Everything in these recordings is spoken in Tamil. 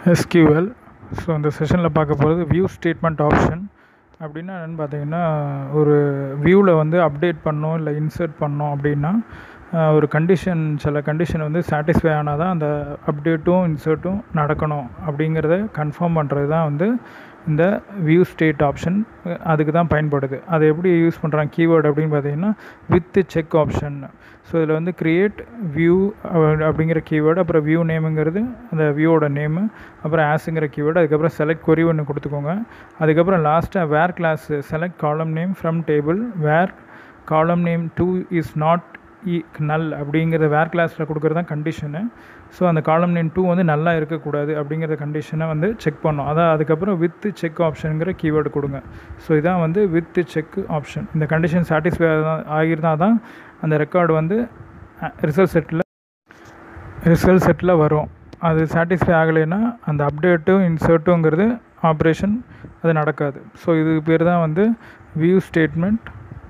எஸ்கியூஎல் ஸோ இந்த செஷனில் பார்க்க போகிறது வியூ ஸ்டேட்மெண்ட் ஆப்ஷன் அப்படின்னா என்னென்னு பார்த்தீங்கன்னா ஒரு வியூவில் வந்து அப்டேட் பண்ணோம் இல்லை இன்சர்ட் பண்ணோம் அப்படின்னா அஹ், ஒரு கண்டிஷன் சில கண்டிஷன் வந்து சாட்டிஸ்ஃபை ஆனால் தான் அந்த அப்டேட்டும் இன்சர்ட்டும் நடக்கணும் அப்படிங்கிறத கன்ஃபார்ம் பண்ணுறது தான் வந்து இந்த வியூ ஸ்டேட் ஆப்ஷன் அதுக்கு தான் பயன்படுது அதை எப்படி யூஸ் பண்ணுறாங்க கீவேர்டு அப்படின்னு பார்த்தீங்கன்னா வித் செக் ஆப்ஷன் ஸோ இதில் வந்து கிரியேட் வியூ அப்படிங்கிற கீவேர்டு அப்புறம் வியூ நேமுங்கிறது அந்த வியூவோட நேமு அப்புறம் ஆஸுங்கிற கீவேர்டு அதுக்கப்புறம் செலக்ட் கொரி ஒன்று கொடுத்துக்கோங்க அதுக்கப்புறம் லாஸ்ட்டாக where clause select column name from table where column name two is not இ நல் அப்படிங்கிறத வேர் கிளாஸில் கொடுக்குறது தான் கண்டிஷனு ஸோ அந்த காலம் நேம் டூ வந்து நல்லா இருக்கக்கூடாது அப்படிங்கிற கண்டிஷனை வந்து செக் பண்ணோம் அதான் அதுக்கப்புறம் வித் செக் ஆப்ஷனுங்கிற கீவேர்டு கொடுங்க ஸோ இதான் வந்து வித் செக் ஆப்ஷன் இந்த கண்டிஷன் சாட்டிஸ்ஃபை ஆகியிருந்தால் தான் அந்த ரெக்கார்டு வந்து ரிசல்ட் செட்டில் ரிசல்ட் செட்டில் வரும் அது சாட்டிஸ்ஃபை ஆகலைன்னா அந்த அப்டேட்டும் இன்சர்ட்டுங்கிறது ஆப்ரேஷன் அது நடக்காது ஸோ இதுக்கு பேர் தான் வந்து view statement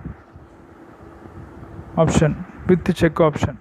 option with check option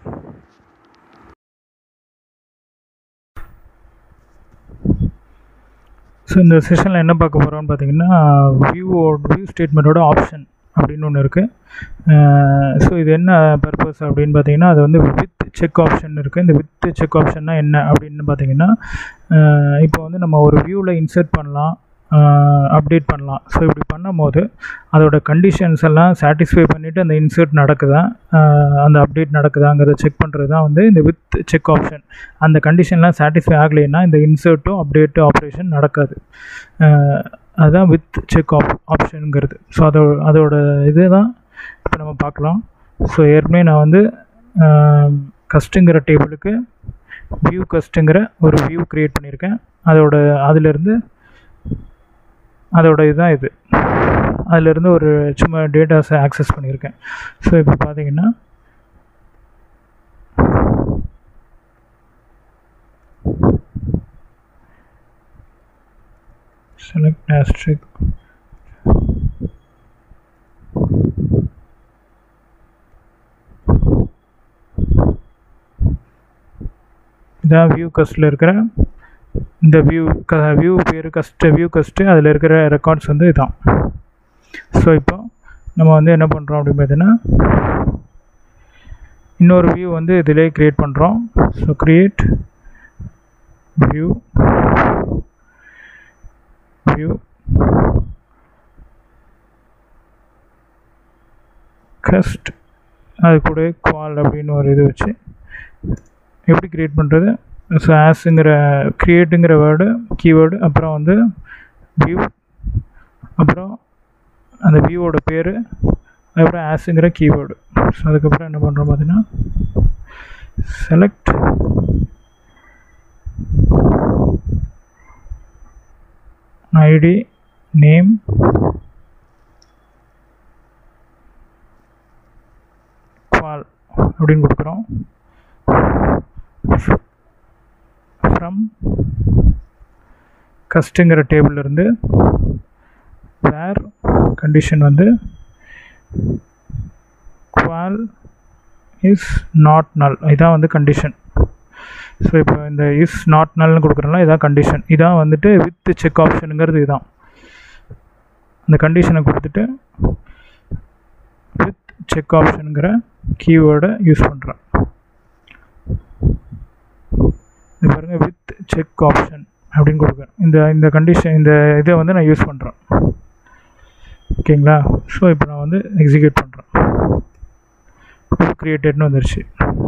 so இந்த செஷனில் என்ன பார்க்க போகிறோம்னு பார்த்தீங்கன்னா வியூவோட வியூ ஸ்டேட்மெண்ட்டோட ஆப்ஷன் அப்படின்னு ஒன்று இருக்குது ஸோ இது என்ன பர்பஸ் அப்படின்னு பார்த்தீங்கன்னா அது வந்து வித் செக் ஆப்ஷன் இருக்குது இந்த வித் செக் ஆப்ஷன்னா என்ன அப்படின்னு பார்த்தீங்கன்னா அஹ் இப்போ வந்து நம்ம ஒரு வியூவில் இன்சர்ட் பண்ணலாம் அப்டேட் பண்ணலாம் ஸோ இப்படி பண்ணும்போது அதோட கண்டிஷன்ஸ் எல்லாம் சாட்டிஸ்ஃபை பண்ணிவிட்டு அந்த இன்சர்ட் நடக்குதா அஹ் அந்த அப்டேட் நடக்குதாங்கிறத செக் பண்ணுறது தான் வந்து இந்த வித் செக் ஆப்ஷன் அந்த கண்டிஷன்லாம் சாட்டிஸ்ஃபை ஆகலைன்னா இந்த இன்சர்ட்டும் அப்டேட்டு ஆப்ரேஷன் நடக்காது அஹ் அதுதான் வித் செக் ஆப் ஆப்ஷனுங்கிறது ஸோ அதோட அதோட இது தான் இப்போ நம்ம பார்க்கலாம் ஸோ ஏற்கனவே நான் வந்து கஸ்ட்டுங்கிற டேபிளுக்கு வியூ கஸ்ட்டுங்கிற ஒரு வியூ க்ரியேட் பண்ணியிருக்கேன் அதோட அதிலிருந்து அதோட இதுதான் இது அதிலிருந்து ஒரு சும்மா டேட்டாஸை ஆக்சஸ் பண்ணியிருக்கேன் ஸோ இப்போ பார்த்தீங்கன்னா select asterisk இதான் வியூ கஸ்ட்டில் இருக்கிற இந்த வியூ க வியூ பேர் கஸ்ட்டு வியூ கஸ்ட்டு அதில் இருக்கிற ரெக்கார்ட்ஸ் வந்து இதான் ஸோ இப்போ நம்ம வந்து என்ன பண்ணுறோம் அப்படின்னு பார்த்தீங்கன்னா இன்னொரு வியூ வந்து இதிலே க்ரியேட் பண்ணுறோம் so create view view cust அது கூட குவால் அப்படின்னு ஒரு இது வச்சு எப்படி க்ரியேட் பண்ணுறது ஸோ ஆஸுங்கிற க்ரியேட்டுங்கிற வேர்டு கீவேர்டு அப்புறம் வந்து வியூ அப்புறம் அந்த வியூவோட பேர் அதுக்கப்புறம் ஆஸுங்கிற கீவேர்டு ஸோ அதுக்கப்புறம் என்ன பண்ணுறோம் பார்த்தீங்கன்னா செலக்ட் ஐடி நேம் குவால் அப்படின்னு கொடுக்குறோம் ஃப்ரம் கஸ்ட்டுங்கிற டேபிளிருந்து வேர் கண்டிஷன் வந்து குவால் இஸ் நாட் நல் இதான் வந்து கண்டிஷன் ஸோ இப்போ இந்த இஸ் நாட் நல்னு கொடுக்குறோம்ல இதான் கண்டிஷன் இதான் வந்துட்டு வித் செக் ஆப்ஷனுங்கிறது இதுதான் அந்த கண்டிஷனை கொடுத்துட்டு வித் செக் ஆப்ஷனுங்கிற கீவேர்டை யூஸ் பண்ணுறேன் இது பாருங்கள் வித் செக் ஆப்ஷன் அப்படின்னு கொடுக்குறேன் இந்த இந்த கண்டிஷன் இந்த இதை வந்து நான் யூஸ் பண்ணுறேன் ஓகேங்களா ஸோ இப்போ நான் வந்து எக்ஸிக்யூட் பண்ணுறேன் க்ரியேட்டட்னு வந்துருச்சு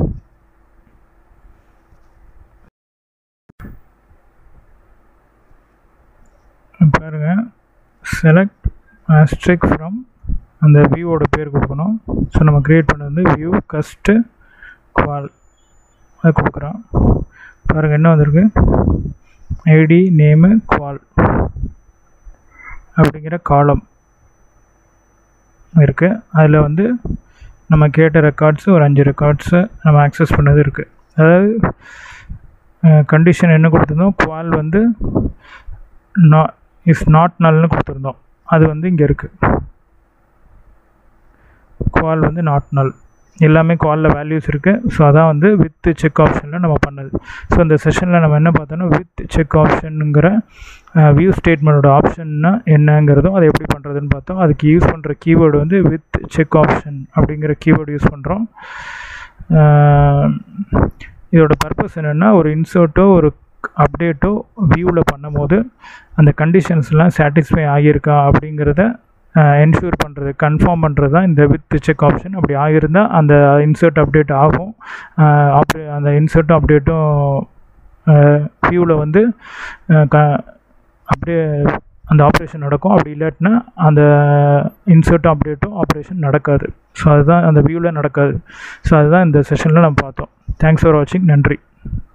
பாருங்க செலக்ட் ஆஸ்ட்ரிக் ஃப்ரம் அந்த வியூவோட பேர் கொடுக்கணும் ஸோ நம்ம க்ரியேட் பண்ணது வந்து வியூ கஸ்ட்டு குவால் அது கொடுக்குறோம் பாருங்கள் என்ன வந்திருக்கு ஐடி நேமு குவால் அப்படிங்கிற காலம் இருக்குது அதில் வந்து நம்ம கேட்ட ரெக்கார்ட்ஸு ஒரு அஞ்சு ரெக்கார்ட்ஸு நம்ம ஆக்சஸ் பண்ணது இருக்குது அதாவது கண்டிஷன் என்ன கொடுத்துருந்தோம் குவால் வந்து நா இஸ் நாட் நல்னு கொடுத்துருந்தோம் அது வந்து இங்கே இருக்குது குவால் வந்து நாட் நல் எல்லாமே காலில் வேல்யூஸ் இருக்குது ஸோ அதான் வந்து வித் செக் ஆப்ஷனில் நம்ம பண்ணது ஸோ இந்த செஷனில் நம்ம என்ன பார்த்தோன்னா வித் செக் ஆப்ஷனுங்கிற வியூ ஸ்டேட்மெண்ட்டோட ஆப்ஷன்னா என்னங்கிறதும் அதை எப்படி பண்ணுறதுன்னு பார்த்தோம் அதுக்கு யூஸ் பண்ணுற கீவேர்டு வந்து வித் செக் ஆப்ஷன் அப்படிங்கிற கீவேர்டு யூஸ் பண்ணுறோம் இதோட பர்பஸ் என்னென்னா ஒரு இன்சர்ட்டோ ஒரு அப்டேட்டோ வியூவில் பண்ணும்போது அந்த கண்டிஷன்ஸ்லாம் சாட்டிஸ்ஃபை ஆகியிருக்கா அப்படிங்கிறத என்ஷூர் பண்ணுறது கன்ஃபார்ம் பண்ணுறது தான் இந்த வித் செக் ஆப்ஷன் அப்படி ஆகியிருந்தால் அந்த இன்சர்ட் அப்டேட் ஆகும் ஆப்ரே அந்த இன்சர்ட்டும் அப்டேட்டும் வியூவில் வந்து க அப்படியே அந்த ஆப்ரேஷன் நடக்கும் அப்படி இல்லாட்டினா அந்த இன்சர்ட்டும் அப்டேட்டும் ஆப்ரேஷன் நடக்காது ஸோ அதுதான் அந்த வியூவில் நடக்காது ஸோ அதுதான் இந்த செஷனில் நம்ம பார்த்தோம் தேங்க்ஸ் ஃபார் வாட்சிங் நன்றி